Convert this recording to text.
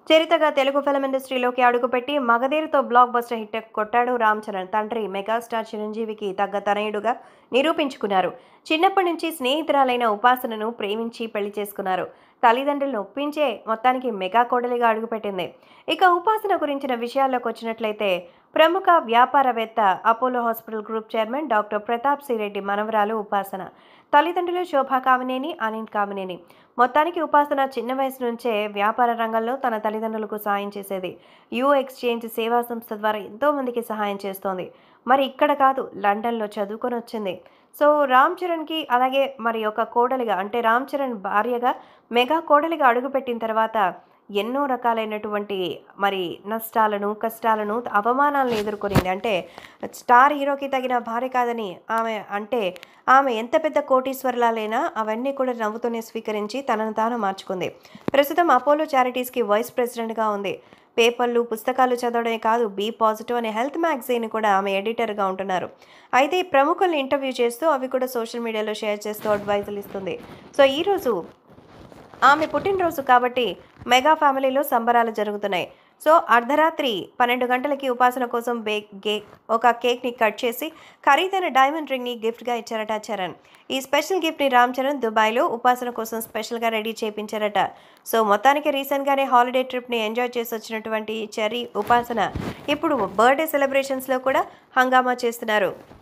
చరితగా Telugu film ఇండస్ట్రీలోకి అడుగుపెట్టి మగధీరతో block buster hit కొట్టాడు రామ్ చరణ్ తండ్రి మెగాస్టార్ చిరంజీవికి తగ్గ తనయుడుగా నిరూపించుకున్నారు చిన్నప్పటి నుంచి స్నేహితురాలైన ఉపాసనను ప్రేమించి పెళ్లి చేసుకున్నారు తల్లిదండ్రులను ఒప్పించే మొత్తానికి మెగా కోడలిగా అడుగుపెట్టింది ఇక ఉపాసన గురించిన విషయాల్లోకి వచ్చినట్లయితే ప్రముఖ వ్యాపారవేత్త Apollo hospital group chairman doctor Pratap సిరెడ్డి మనవరాలు ఉపాసన తల్లిదండ్రులు శోభా కామినేని అనిల్ కామినేని మొత్తానికి ఉపాసన చిన్న వయసు నుంచే వ్యాపార రంగంలో తన తల్లిదండ్రులకు సహాయం చేసేది యూ ఎక్స్చేంజ్ సేవా సంస్థ ద్వారా ఎంతో మందికి సహాయం చేస్తోంది మరి ఇక్కడ కాదు లండన్లో చదువుకొని వచ్చింది సో రామ్ చరణ్కి అలాగే మరి ఒక కోడలిగా అంటే రామ్ చరణ్ భార్యగా మెగా కోడలిగా అడుగుపెట్టిన తర్వాత ఎన్నో రకాలైనటువంటి మరి నష్టాలను కష్టాలను అవమానాలను ఎదుర్కొనింది అంటే స్టార్ హీరోకి తగిన భార్య కాదని ఆమె అంటే ఆమె ఎంత పెద్ద కోటీశ్వరులాలైనా అవన్నీ కూడా నవ్వుతూనే స్వీకరించి తనను తాను మార్చుకుంది ప్రస్తుతం అపోలో చారిటీస్కి వైస్ ప్రెసిడెంట్గా ఉంది పేపర్లు పుస్తకాలు చదవడమే కాదు బీ పాజిటివ్ అనే హెల్త్ మ్యాగజైన్ కూడా ఆమె ఎడిటర్గా ఉంటున్నారు అయితే ఈ ప్రముఖుల్ని ఇంటర్వ్యూ చేస్తూ అవి కూడా సోషల్ మీడియాలో షేర్ చేస్తూ అడ్వైజులు ఇస్తుంది సో ఈరోజు ఆమె పుట్టినరోజు కాబట్టి మెగా ఫ్యామిలీలో సంబరాలు జరుగుతున్నాయి సో అర్ధరాత్రి పన్నెండు గంటలకి ఉపాసన కోసం బేక్ గే ఒక కేక్ని కట్ చేసి ఖరీదైన డైమండ్ రింగ్ని గిఫ్ట్గా ఇచ్చారట చరణ్ ఈ స్పెషల్ గిఫ్ట్ని రామ్ చరణ్ దుబాయ్లో ఉపాసన కోసం స్పెషల్గా రెడీ చేయించారట సో మొత్తానికి రీసెంట్గానే హాలిడే ట్రిప్ని ఎంజాయ్ చేసి వచ్చినటువంటి చెర్రీ ఉపాసన ఇప్పుడు బర్త్డే సెలబ్రేషన్స్లో కూడా హంగామా చేస్తున్నారు